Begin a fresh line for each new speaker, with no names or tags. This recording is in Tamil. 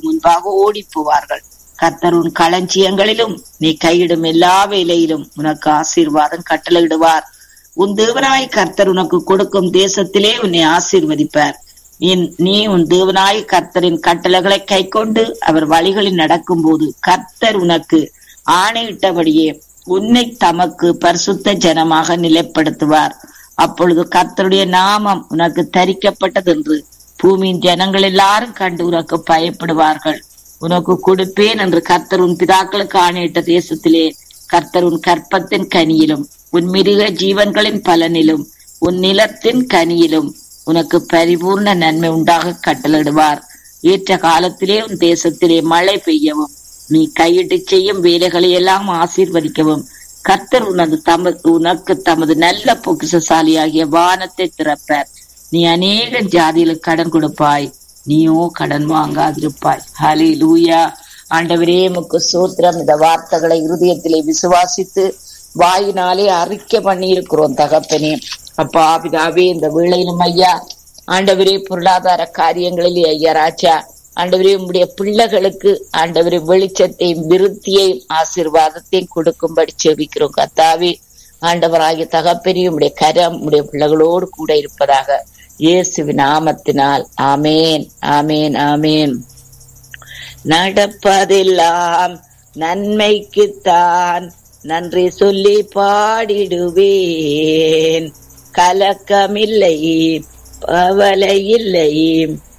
முன்பாக ஓடி போவார்கள் கர்த்தர் உன் களஞ்சியங்களிலும் நீ கையிடும் எல்லா வேலையிலும் உனக்கு ஆசீர்வாதம் கட்டளையிடுவார் உன் தேவனாய் கர்த்தர் உனக்கு கொடுக்கும் தேசத்திலே உன்னை ஆசீர்வதிப்பார் நீ உன் தேவனாய் கர்த்தரின் கட்டளைகளை கை கொண்டு அவர் வழிகளில் நடக்கும் போது கர்த்தர் உனக்கு ஆணையிட்டபடியே உன்னை தமக்கு பரிசுத்த ஜனமாக நிலைப்படுத்துவார் அப்பொழுது கர்த்தருடைய நாமம் உனக்கு தரிக்கப்பட்டது என்று பூமியின் ஜனங்கள் எல்லாரும் கண்டு உனக்கு பயப்படுவார்கள் உனக்கு கொடுப்பேன் என்று கர்த்தர் உன் பிதாக்களுக்கு ஆணையிட்ட தேசத்திலே கர்த்தர் உன் கற்பத்தின் கனியிலும் உன் மிருக ஜீவன்களின் பலனிலும் உன் நிலத்தின் கனியிலும் உனக்கு பரிபூர்ண நன்மை உண்டாக கட்டளிடுவார் ஏற்ற காலத்திலே உன் தேசத்திலே மழை பெய்யவும் நீ கையிட்டு செய்யும் வேலைகளை எல்லாம் ஆசீர்வதிக்கவும் கர்த்தர் உனது தமது உனக்கு தமது நல்ல பொக்கிசசாலியாகிய வானத்தை திறப்பார் நீ அநேக ஜாதிகளுக்கு கடன் கொடுப்பாய் நீயோ கடன் வாங்காதிருப்பாய் ஹலி லூயா ஆண்டவரே முக்கு சூத்திரம் இந்த வார்த்தைகளை இருதயத்திலே விசுவாசித்து வாயினாலே அறிக்கை பண்ணி இருக்கிறோம் தகப்பனே அப்பா பிதாவே இந்த வேளையிலும் ஐயா ஆண்டவரே பொருளாதார காரியங்களிலே ஐயா ராஜா ஆண்டவரே உங்களுடைய பிள்ளைகளுக்கு ஆண்டவரே வெளிச்சத்தையும் விருத்தியையும் ஆசீர்வாதத்தையும் கொடுக்கும்படி செபிக்கிறோம் கத்தாவே ஆண்டவராகிய தகப்பெரிய உடைய கரம் உடைய பிள்ளைகளோடு கூட இருப்பதாக இயேசுவின் நாமத்தினால் ஆமேன் ஆமேன் ஆமேன் நடப்பதெல்லாம் நன்மைக்குத்தான் நன்றி சொல்லி பாடிடுவேன் கலக்கமில்லை கவலை இல்லை